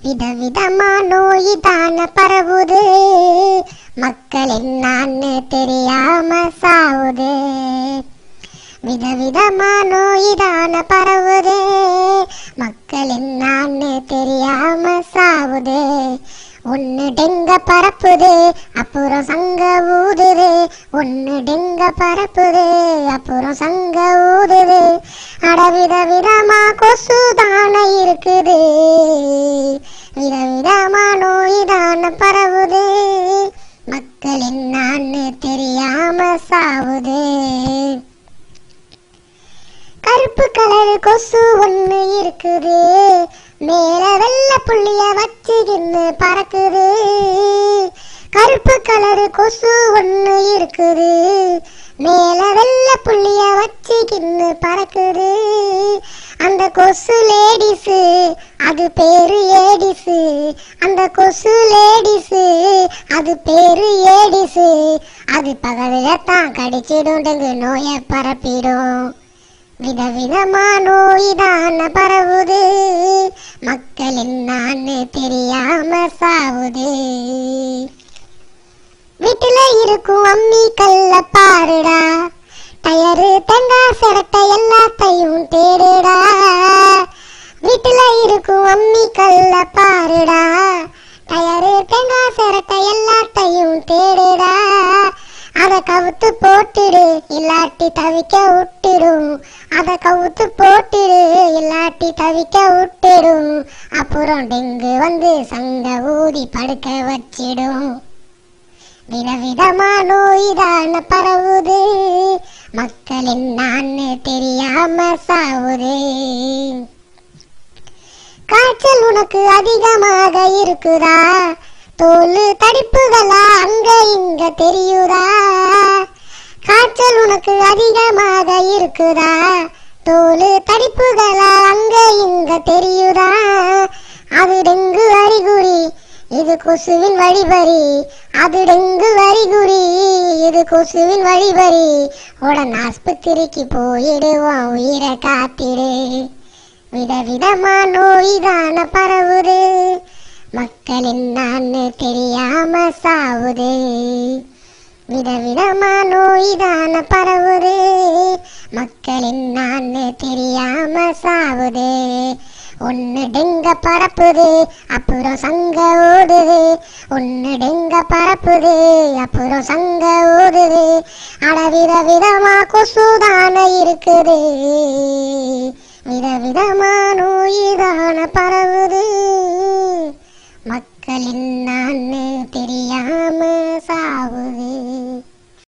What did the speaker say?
விதவிதமா நோய் தான பரவுது மக்கள் என்னான்னு தெரியாம சாவுது விதவிதமா நோய் தான பரவுது மக்கள் என்னான்னு தெரியாம சாவுது ஒன்னு டெங்க பரப்புது அப்புறம் சங்க ஊதுது ஒன்னு டெங்க பரப்புது அப்புறம் சங்க ஊதுது அட வித விதமா கொசு தான இருக்குது விதவிதமா நோய் தான பரவுது மக்கள் என்னான்னு தெரியாம சாவுது கருப்பு கலர் கொசு ஒண்ணு இருக்குது மேல வெள்ளை புள்ளிய வச்சுக்கின்னு பறக்குது கருப்பு கலர் கொசு ஒண்ணு இருக்குது மேல வெள்ளை புள்ளிய வச்சுக்கின்னு பறக்குது அந்த கொசு லேடிஸு அது பேரு ஏடிஸு அந்த கொசு லேடிஸு அது பேரு ஏடிஸு அது பகலில தான் கடிச்சிடும் டெங்கு நோயை பரப்பிடும் விதவிதமா நோய் தான பரவுது மக்கள் என்னான்னு தெரியாம சாவுது வீட்டுல இருக்கும் அம்மி கல்ல பாருடா டயரு தேங்காய் சிரட்டை எல்லாத்தையும் தேடுடா வீட்டுல இருக்கும் அம்மி கல்ல பாருடா டயரு தேங்காய் சிரட்டை எல்லாத்தையும் தேடுடா அத கவுத்து போட்டுடு இல்லாட்டி தவிக்க விட்டுடும் அத கவுத்து போட்டுடு இல்லாட்டி தவிக்க விட்டுடும் அப்புறம் டெங்கு வந்து சங்க ஊதி படுக்க வச்சிடும் விதவிதமா நோய் தான பரவுது மக்கள் என்னான்னு தெரியாம சாவுது காய்ச்சல் உனக்கு அதிகமாக இருக்குதா தோல் தடிப்புகளா அங்க இங்க தெரியுதா காய்ச்சல் உனக்கு அதிகமாக இருக்குதா தோல் தடிப்புகளா அங்க இங்க தெரியுதா அது டெங்கு அறிகுறி இது கொசுவின் வழிபறி அது டெங்கு அறிகுறி இது கொசுவின் வழிபறி உடன் ஆஸ்பத்திரிக்கு போயிடுவோம் உயிரை காத்திடு விதவிதமா நோய் தான பரவுது மக்கள் என்னான்னு தெரியாம சாவுது விதவிதமா நோய் தான பரவுது மக்கள் என்னான்னு தெரியாம சாவுது ஒன்னு டெங்க பரப்புது அப்புறம் சங்க ஓடுது ஒன்னு டெங்க பரப்புது அப்புறம் சங்க ஓடுது அட வித விதமா கொசுதான இருக்குது விதவிதமா நோய் தான பரவுது மக்கள் என்னான்னு தெரியாம சாவுது